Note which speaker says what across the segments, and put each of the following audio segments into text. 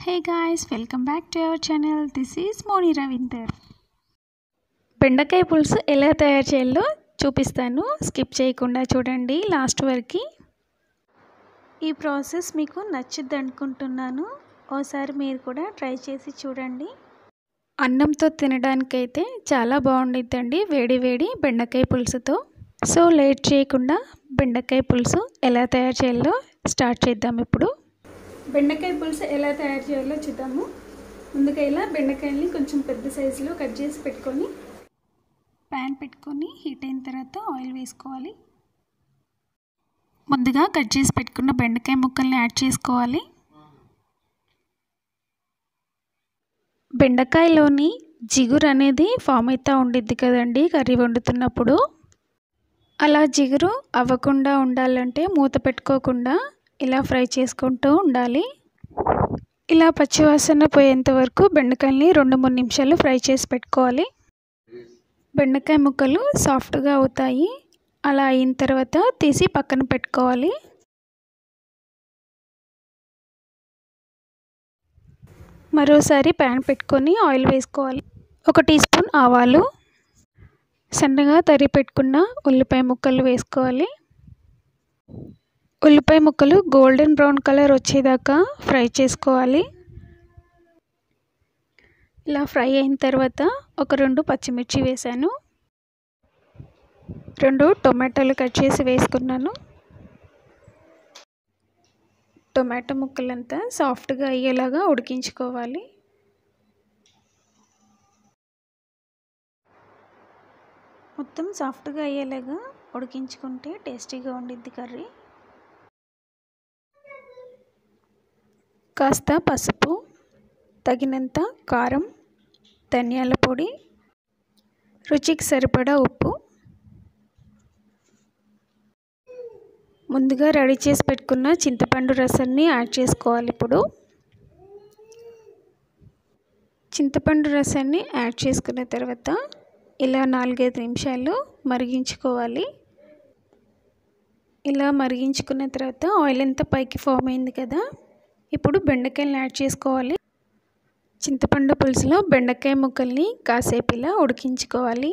Speaker 1: hey guys welcome back to our channel this is Moni Ravinder బెండకాయ పులుసు ఎలా తయారు చేయాలో చూపిస్తాను స్కిప్ చేయకుండా చూడండి లాస్ట్ వరకు ఈ ప్రాసెస్ మీకు నచ్చుద్ది అనుకుంటున్నాను ఓసారి మీరు కూడా ట్రై చేసి చూడండి అన్నంతో తినడానికైతే చాలా బాగుండిద్దండి వేడి వేడి బెండకాయ పులుసుతో సో లేట్ చేయకుండా బెండకాయ పులుసు ఎలా తయారు చేయాలో స్టార్ట్ చేద్దాం ఇప్పుడు బెండకాయ పులుసు ఎలా తయారు చేయాలో చూద్దాము ముందుగా ఇలా బెండకాయల్ని కొంచెం పెద్ద సైజులో కట్ చేసి పెట్టుకొని ప్యాన్ పెట్టుకొని హీట్ అయిన తర్వాత ఆయిల్ వేసుకోవాలి ముందుగా కట్ చేసి పెట్టుకున్న బెండకాయ ముక్కల్ని యాడ్ చేసుకోవాలి బెండకాయలోని జిగురు అనేది ఫామ్ అవుతూ ఉండిద్ది కదండి కర్రీ వండుతున్నప్పుడు అలా జిగురు అవ్వకుండా ఉండాలంటే మూత పెట్టుకోకుండా ఇలా ఫ్రై చేసుకుంటూ ఉండాలి ఇలా పచ్చివాసన పోయేంత వరకు బెండకాయల్ని రెండు మూడు నిమిషాలు ఫ్రై చేసి పెట్టుకోవాలి బెండకాయ ముక్కలు సాఫ్ట్గా అవుతాయి అలా అయిన తర్వాత తీసి పక్కన పెట్టుకోవాలి మరోసారి ప్యాన్ పెట్టుకొని ఆయిల్ వేసుకోవాలి ఒక టీ స్పూన్ ఆవాలు సన్నగా తరి పెట్టుకున్న ఉల్లిపాయ ముక్కలు వేసుకోవాలి ఉల్లిపాయ ముక్కలు గోల్డెన్ బ్రౌన్ కలర్ వచ్చేదాకా ఫ్రై చేసుకోవాలి ఇలా ఫ్రై అయిన తర్వాత ఒక రెండు పచ్చిమిర్చి వేసాను రెండు టొమాటోలు కట్ చేసి వేసుకున్నాను టొమాటో ముక్కలంతా సాఫ్ట్గా అయ్యేలాగా ఉడికించుకోవాలి మొత్తం సాఫ్ట్గా అయ్యేలాగా ఉడికించుకుంటే టేస్టీగా ఉండిద్ది కర్రీ కాస్త పసుపు తగినంత కారం ధనియాల పొడి రుచికి సరిపడా ఉప్పు ముందుగా రెడీ చేసి పెట్టుకున్న చింతపండు రసాన్ని యాడ్ చేసుకోవాలి ఇప్పుడు చింతపండు రసాన్ని యాడ్ చేసుకున్న తర్వాత ఇలా నాలుగైదు నిమిషాలు మరిగించుకోవాలి ఇలా మరిగించుకున్న తర్వాత ఆయిల్ అంతా పైకి ఫామ్ అయింది కదా ఇప్పుడు బెండకాయలు యాడ్ చేసుకోవాలి చింతపండు పులుసులో బెండకాయ ముక్కల్ని కాసేపు ఇలా ఉడికించుకోవాలి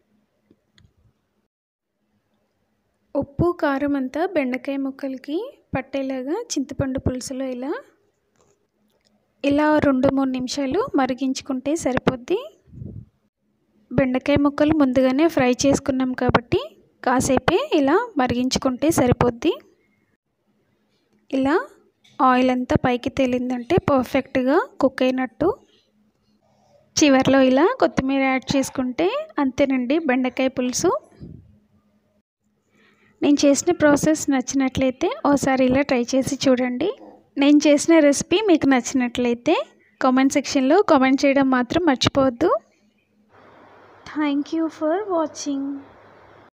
Speaker 1: ఉప్పు కారం అంతా బెండకాయ ముక్కలకి పట్టేలాగా చింతపండు పులుసులో ఇలా ఇలా రెండు మూడు నిమిషాలు మరిగించుకుంటే సరిపోద్ది బెండకాయ ముక్కలు ముందుగానే ఫ్రై చేసుకున్నాం కాబట్టి కాసేపే ఇలా మరిగించుకుంటే సరిపోద్ది ఇలా ఆయిల్ అంతా పైకి తేలిందంటే పర్ఫెక్ట్గా కుక్ అయినట్టు చివరిలో ఇలా కొత్తిమీర యాడ్ చేసుకుంటే అంతేనండి బెండకాయ పులుసు నేను చేసిన ప్రాసెస్ నచ్చినట్లయితే ఓసారి ఇలా ట్రై చేసి చూడండి నేను చేసిన రెసిపీ మీకు నచ్చినట్లయితే కామెంట్ సెక్షన్లో కామెంట్ చేయడం మాత్రం మర్చిపోవద్దు థ్యాంక్ యూ ఫర్ వాచింగ్